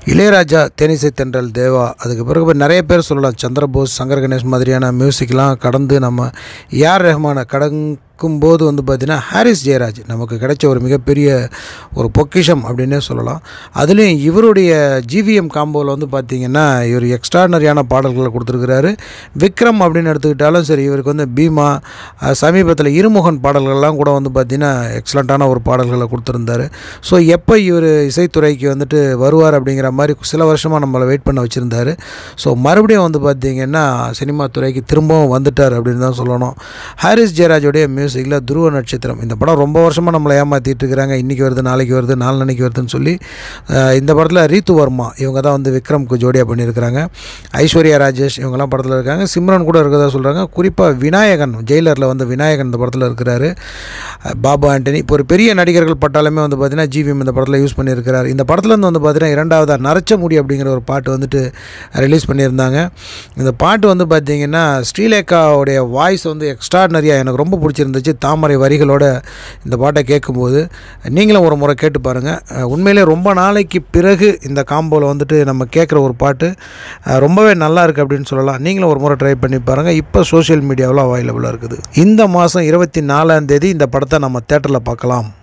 இளையராஜா தேனிசை தென்றல் தேவா அதுக்கு பிறகு இப்ப நிறைய பேர் சொல்லலாம் சந்திரபோஸ் சங்கர் கணேஷ் மாதிரியான மியூசிக்லாம் கடந்து நம்ம ஏஆர் ரஹ்மானை கடக்கும் போது வந்து பார்த்திங்கன்னா ஹாரிஸ் ஜெயராஜ் நமக்கு கிடைச்ச ஒரு மிகப்பெரிய ஒரு பொக்கிஷம் அப்படின்னே சொல்லலாம் அதுலேயும் இவருடைய ஜிவிஎம் காம்போவில் வந்து பார்த்திங்கன்னா இவர் எக்ஸ்ட்ரானரியான பாடல்களை கொடுத்துருக்கிறாரு விக்ரம் அப்படின்னு எடுத்துக்கிட்டாலும் சரி இவருக்கு வந்து பீமா அஹ், சமீபத்தில் இருமுகன் பாடல்கள்லாம் கூட வந்து பார்த்திங்கன்னா எக்ஸலண்ட்டான ஒரு பாடல்களை கொடுத்துருந்தாரு ஸோ எப்போ இவர் இசைத்துறைக்கு வந்துட்டு வருவார் அப்படிங்கிற மாதிரி சில வருஷமாக நம்மளை வெயிட் பண்ண வச்சுருந்தாரு ஸோ மறுபடியும் வந்து பார்த்திங்கன்னா சினிமா துறைக்கு திரும்பவும் வந்துட்டார் அப்படின்னு தான் சொல்லணும் ஹாரிஸ் ஜெயராஜோடைய மியூசிக்கில் துருவ நட்சத்திரம் இந்த படம் ரொம்ப வருஷமாக நம்மளை ஏமாற்றிட்டு இருக்கிறாங்க இன்றைக்கி வருது நாளைக்கு வருது நாளைக்கு வருதுன்னு சொல்லி அஹ், இந்த படத்தில் ரீத்து வர்மா இவங்க தான் வந்து விக்ரம்க்கு ஜோடியாக பண்ணியிருக்கிறாங்க ஐஸ்வர்யா ராஜேஷ் இவங்கெல்லாம் படத்தில் இருக்காங்க சிம்ரன் கூட இருக்கிறதா சொல்கிறாங்க குறிப்பாக விநாயகன் ஜெயிலரில் வந்து விநாயகன் இந்த படத்தில் இருக்கிறாரு அஹ், பாபு ஆண்டனி இப்போ ஒரு பெரிய நடிகர்கள் பட்டாலுமே வந்து பார்த்தீங்கன்னா ஜிவிஎம் இந்த படத்தில் யூஸ் பண்ணியிருக்கிறார் இந்த படத்துலேருந்து வந்து பார்த்தீங்கன்னா இரண்டாவதாக நரச்ச முடி அப்படிங்கிற ஒரு பாட்டு வந்துட்டு ரிலீஸ் பண்ணியிருந்தாங்க இந்த பாட்டு வந்து பார்த்தீங்கன்னா ஸ்ரீலேகாவுடைய வாய்ஸ் வந்து எக்ஸ்ட்ராடனரியாக எனக்கு ரொம்ப பிடிச்சிருந்துச்சு தாமரை வரிகளோட இந்த பாட்டை கேட்கும்போது நீங்களும் ஒரு முறை கேட்டு பாருங்கள் உண்மையிலே ரொம்ப நாளைக்கு பிறகு இந்த காம்போவில் வந்துட்டு நம்ம கேட்குற ஒரு பாட்டு அஹ், ரொம்பவே நல்லா இருக்குது அப்படின்னு சொல்லலாம் நீங்களும் ஒரு முறை ட்ரை பண்ணி பாருங்கள் இப்போ சோஷியல் மீடியாவில் அவைலபிளாக இருக்குது இந்த மாதம் இருபத்தி நாலாம் தேதி இந்த படத்தை நம்ம தேட்டரில் பார்க்கலாம்